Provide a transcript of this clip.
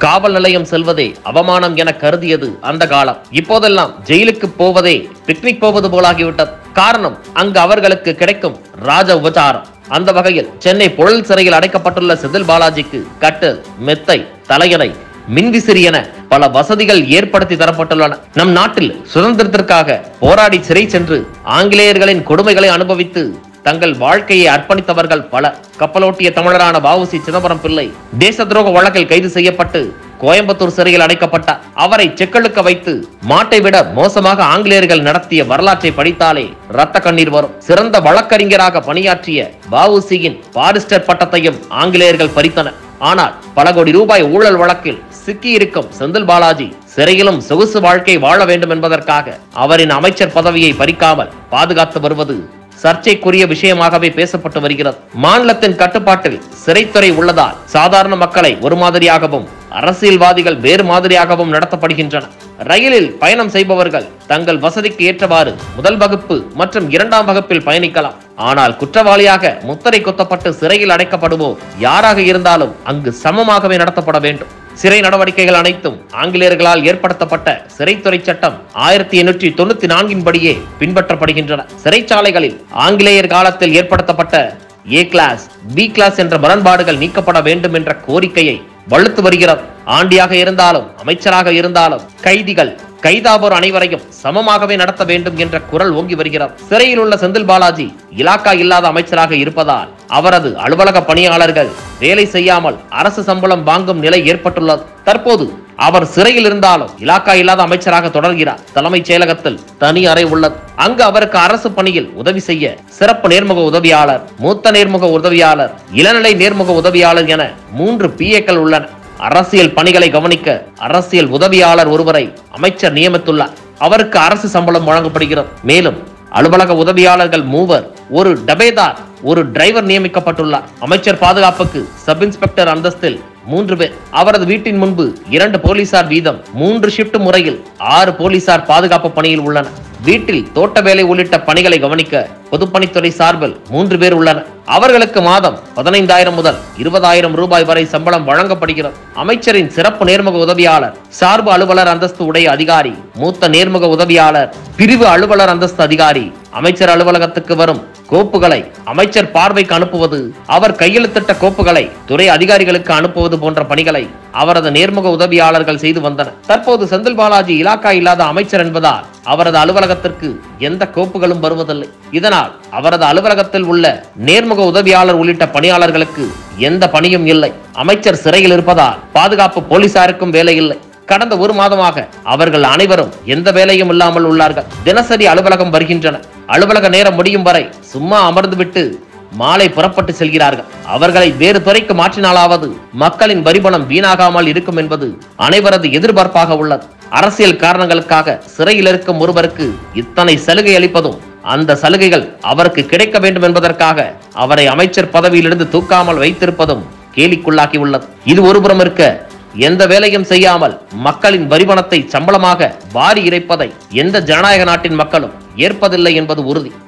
காவல் நிலையம் செல்வதே அவமானம் என கருதியது அந்த காலம் இப்போதெல்லாம் ஜெயிலுக்கு போவதே பிக்னிக் போவது போலாகிவிட்டது காரணம் அங்கு அவர்களுக்கு கிடைக்கும் ராஜ உபச்சாரம் அந்த வகையில் சென்னை புழல் சிறையில் அடைக்கப்பட்டுள்ள செந்தில் பாலாஜிக்கு கட்டில் மெத்தை தலையணை மின்விசிறி என பல வசதிகள் ஏற்படுத்தி தரப்பட்டுள்ளன நம் நாட்டில் சுதந்திரத்திற்காக போராடி சிறை சென்று ஆங்கிலேயர்களின் கொடுமைகளை அனுபவித்து தங்கள் வாழ்க்கையை அர்ப்பணித்தவர்கள் பலர் கப்பலோட்டிய தமிழரான வஉசி சிதம்பரம் பிள்ளை தேச துரோக வழக்கில் கைது செய்யப்பட்டு கோயம்புத்தூர் சிறையில் அடைக்கப்பட்டார் அவரை செக்கழுக்க வைத்து மாட்டை விட மோசமாக ஆங்கிலேயர்கள் நடத்திய வரலாற்றை படித்தாலே ரத்த கண்ணீர் வரும் சிறந்த வழக்கறிஞராக பணியாற்றிய வஉசியின் பாரிஸ்டர் பட்டத்தையும் ஆங்கிலேயர்கள் பறித்தனர் ஆனால் பல கோடி ரூபாய் ஊழல் வழக்கில் சிக்கியிருக்கும் செந்தில் பாலாஜி சிறையிலும் சொகுசு வாழ்க்கை வாழ வேண்டும் என்பதற்காக அவரின் அமைச்சர் பதவியை பறிக்காமல் பாதுகாத்து வருவது சர்ச்சைக்குரிய விஷயமாகவே பேசப்பட்டு வருகிறது மாநிலத்தின் கட்டுப்பாட்டில் சிறைத்துறை உள்ளதால் சாதாரண மக்களை ஒரு மாதிரியாகவும் அரசியல்வாதிகள் வேறு மாதிரியாகவும் நடத்தப்படுகின்றன ரயிலில் பயணம் செய்பவர்கள் தங்கள் வசதிக்கு ஏற்றவாறு முதல் வகுப்பு மற்றும் இரண்டாம் வகுப்பில் பயணிக்கலாம் ஆனால் குற்றவாளியாக முத்திரை குத்தப்பட்டு சிறையில் அடைக்கப்படுவோர் யாராக இருந்தாலும் அங்கு சமமாகவே நடத்தப்பட வேண்டும் சிறை நடவடிக்கைகள் அனைத்தும் ஆங்கிலேயர்களால் ஏற்படுத்தப்பட்ட சிறைத்துறை சட்டம் ஆயிரத்தி எண்ணூற்றி தொண்ணூத்தி நான்கின் படியே பின்பற்றப்படுகின்றன சிறைச்சாலைகளில் ஆங்கிலேயர் காலத்தில் ஏற்படுத்தப்பட்ட ஏ கிளாஸ் பி கிளாஸ் என்ற முரண்பாடுகள் நீக்கப்பட வேண்டும் என்ற கோரிக்கையை வலுத்து வருகிறது ஆண்டியாக இருந்தாலும் அமைச்சராக இருந்தாலும் கைதிகள் கைதாபோர் அனைவரையும் சமமாகவே நடத்த வேண்டும் என்ற குரல் ஓங்கி வருகிறது சிறையில் உள்ள செந்தில் பாலாஜி இலாக்கா இல்லாத அமைச்சராக இருப்பதால் அவரது அலுவலக பணியாளர்கள் வேலை செய்யாமல் அரசு சம்பளம் வாங்கும் நிலை ஏற்பட்டுள்ளது தற்போது அவர் சிறையில் இருந்தாலும் இலாக்கா இல்லாத அமைச்சராக தொடர்கிறார் தலைமைச் செயலகத்தில் தனி அறை உள்ளது அங்கு அவருக்கு அரசு பணியில் உதவி செய்ய சிறப்பு நேர்முக உதவியாளர் மூத்த நேர்முக உதவியாளர் இளநிலை நேர்முக உதவியாளர் என மூன்று பிஏக்கள் உள்ளன அரசியல் பணிகளை கவனிக்க அரசியல் உதவியாளர் ஒருவரை அமைச்சர் நியமித்துள்ளார் அவருக்கு அரசு சம்பளம் வழங்கப்படுகிறது மேலும் அலுவலக உதவியாளர்கள் மூவர் ஒரு டபேதார் ஒரு டிரைவர் நியமிக்கப்பட்டுள்ளார் அமைச்சர் பாதுகாப்புக்கு சப் இன்ஸ்பெக்டர் அந்தஸ்தில் மூன்று பேர் அவரது வீட்டின் முன்பு இரண்டு போலீசார் வீதம் மூன்று ஷிப்ட் முறையில் ஆறு போலீசார் பாதுகாப்பு பணியில் உள்ளனர் வீட்டில் தோட்ட வேலை உள்ளிட்ட பணிகளை கவனிக்க பொதுப்பணித்துறை சார்பில் மூன்று பேர் உள்ளனர் அவர்களுக்கு மாதம் பதினைந்தாயிரம் முதல் இருபதாயிரம் ரூபாய் வரை சம்பளம் வழங்கப்படுகிறது அமைச்சரின் சிறப்பு நேர்முக உதவியாளர் சார்பு அலுவலர் அந்தஸ்து உடைய அதிகாரி மூத்த நேர்முக உதவியாளர் பிரிவு அலுவலர் அந்தஸ்து அதிகாரி அமைச்சர் அலுவலகத்துக்கு வரும் கோப்புகளை அமைச்சர் பார்வைக்கு அனுப்புவது அவர் கையெழுத்திட்ட கோப்புகளை துறை அதிகாரிகளுக்கு அனுப்புவது போன்ற பணிகளை அவரது நேர்முக உதவியாளர்கள் செய்து வந்தனர் தற்போது செந்தில் பாலாஜி இலாக்கா இல்லாத அமைச்சர் என்பதால் அவரது அலுவலகத்திற்கு எந்த கோப்புகளும் வருவதில்லை இதனால் அவரது அலுவலகத்தில் உள்ள நேர்முக உதவியாளர் உள்ளிட்ட பணியாளர்களுக்கு எந்த பணியும் இல்லை அமைச்சர் சிறையில் இருப்பதால் பாதுகாப்பு போலீசாருக்கும் வேலை இல்லை கடந்த ஒரு மாதமாக அவர்கள் அனைவரும் எந்த வேலையும் இல்லாமல் உள்ளார்கள் தினசரி அலுவலகம் வருகின்றனர் அலுவலக நேரம் முடியும் வரை சும்மா அமர்ந்துவிட்டு மாலை புறப்பட்டு செல்கிறார்கள் அவர்களை வேறு துறைக்கு மாற்றினாலாவது மக்களின் வரிபணம் வீணாகாமல் இருக்கும் என்பது அனைவரது எதிர்பார்ப்பாக உள்ளது அரசியல் காரணங்களுக்காக சிறையில் இருக்கும் ஒருவருக்கு இத்தனை சலுகை அளிப்பதும் அந்த சலுகைகள் அவருக்கு கிடைக்க வேண்டும் என்பதற்காக அவரை அமைச்சர் பதவியிலிருந்து தூக்காமல் வைத்திருப்பதும் கேலிக்குள்ளாகி உள்ளது இது ஒருபுறம் இருக்க எந்த வேலையும் செய்யாமல் மக்களின் வரிபணத்தை சம்பளமாக வாரி இறைப்பதை எந்த ஜனநாயக நாட்டின் மக்களும் ஏற்பதில்லை என்பது உறுதி